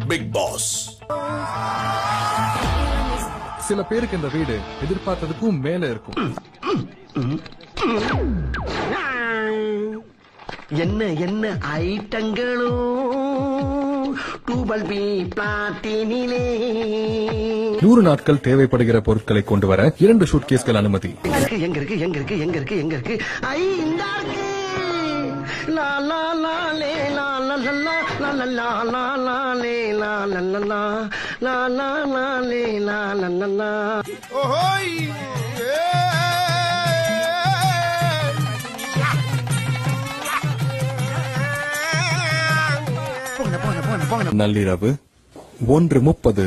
Big pass சில பேருக்கு இந்த வீடு எதிர்பார்த்ததுக்கும் மேல இருக்கும் என்ன என்ன ஐட்டங்களோ டூபல் பி பிளாட்டினிலே நூறு நாட்கள் தேவைப்படுகிற பொருட்களை கொண்டு வர இரண்டு சூட்கேஸ்கள் அனுமதி எங்க இருக்கு எங்க இருக்கு எங்க இருக்கு எங்க இருக்கு ஐ இந்த இருக்கு லா லா லா லே லா லா லா லா லா லா லா லா லா லே லா லா லா லா லா லா லா லே லா லா லா லா நள்ளிரவு ஒன்று முப்பது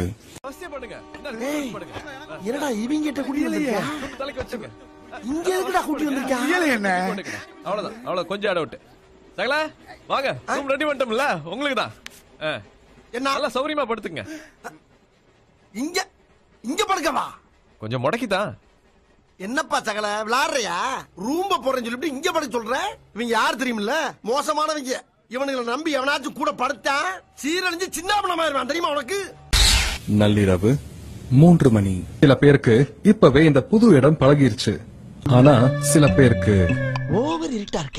என்னடா இவங்க கிட்ட கூட்டி வந்திருக்கியா இங்க எதுக்குடா கூட்டி வந்திருக்கியா என்ன அவ்வளவுதான் அவ்வளவு கொஞ்சம் இடம் விட்டு சகல வாங்க ரூம் ரெடி பண்ணிட்டோம்ல உங்களுக்கு தான் என்ன நல்லா சௌரியமா படுத்துங்க இங்க இங்க படுக்கவா கொஞ்சம் முடக்கி தான் என்னப்பா சகல விளாடுறியா ரூம்ப போறேன்னு சொல்லிட்டு இங்க படுக்க சொல்ற இவங்க யார் தெரியுமில்ல மோசமானவங்க இவனுங்களை நம்பி எவனாச்சும் கூட படுத்தா சீரழிஞ்சு சின்ன பண்ணமாயிருவான் தெரியுமா உனக்கு நள்ளிரவு மூன்று மணி சில பேருக்கு இப்பவே இந்த புது இடம் பழகிருச்சு ஆனா சில பேருக்கு ஓவர் இருட்டா இருக்க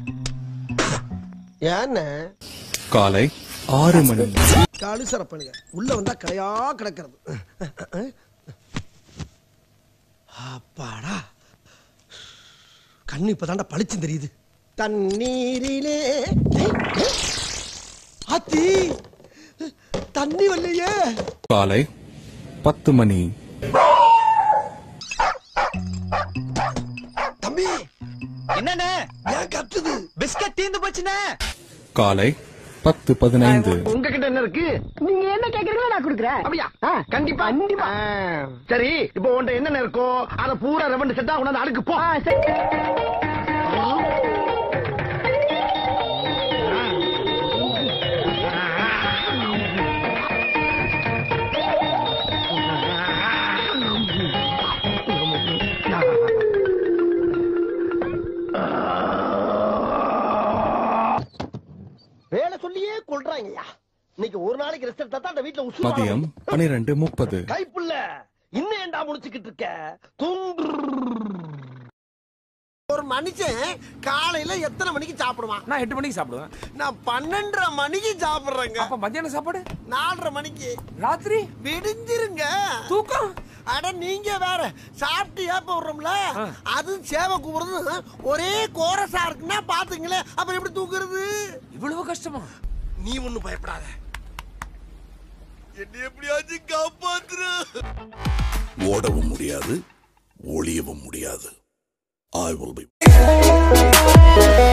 ஏன்ன காலை ஆறு மணி கழுசரப்பனுங்க உள்ள வந்தா கலையா கிடக்கிறது அப்பாடா கண்ணு இப்பதான்டா பளிச்சு தெரியுது தண்ணீரிலே அத்தி தண்ணி வரலையே காலை பத்து மணி தம்பி என்னண்ணே ஏன் கத்துது பிஸ்கட் தீந்து போச்சுண்ணே காலை பத்து பதினைந்து உங்ககிட்ட என்ன இருக்கு நீங்க என்ன கேக்குறீங்களோ நான் கொடுக்குறேன் அப்படியா ஆ, கண்டிப்பா கண்டிப்பா. ஆ, சரி இப்போ உன்ட்ட என்னென்ன இருக்கோ அத பூரா ரெவண்டு செட்டா கொண்டாந்து அடுக்கு போ ஆ, சரி. வேலை சொல்லியே கொள்றாங்கய்யா இன்னைக்கு ஒரு நாளைக்கு ரெஸ்ட் எடுத்தா தான் அந்த வீட்டுல உசு மதியம் பனிரெண்டு முப்பது கைப்புள்ள இன்னும் ஏன்டா முடிச்சுக்கிட்டு இருக்க துண்டு ஒரு மனுஷன் காலையில எத்தனை மணிக்கு சாப்பிடுவான் நான் எட்டு மணிக்கு சாப்பிடுவேன் நான் பன்னெண்டரை மணிக்கு சாப்பிடுறேங்க அப்ப மத்தியான சாப்பாடு நாலரை மணிக்கு ராத்திரி விடிஞ்சிருங்க தூக்கம் அட நீங்க வேற சாப்பிட்டு ஏப்ப விடுறோம்ல அது சேவை கூப்பிடுறது ஒரே கோரசா இருக்குன்னா பாத்துங்களேன் அப்புறம் எப்படி தூக்குறது இவ்வளவு கஷ்டமா நீ ஒண்ணும் பயப்படாத என்ன எப்படியாச்சும் காப்பாத்துரு ஓடவும் முடியாது ஒளியவும் முடியாது ஐ வில் பி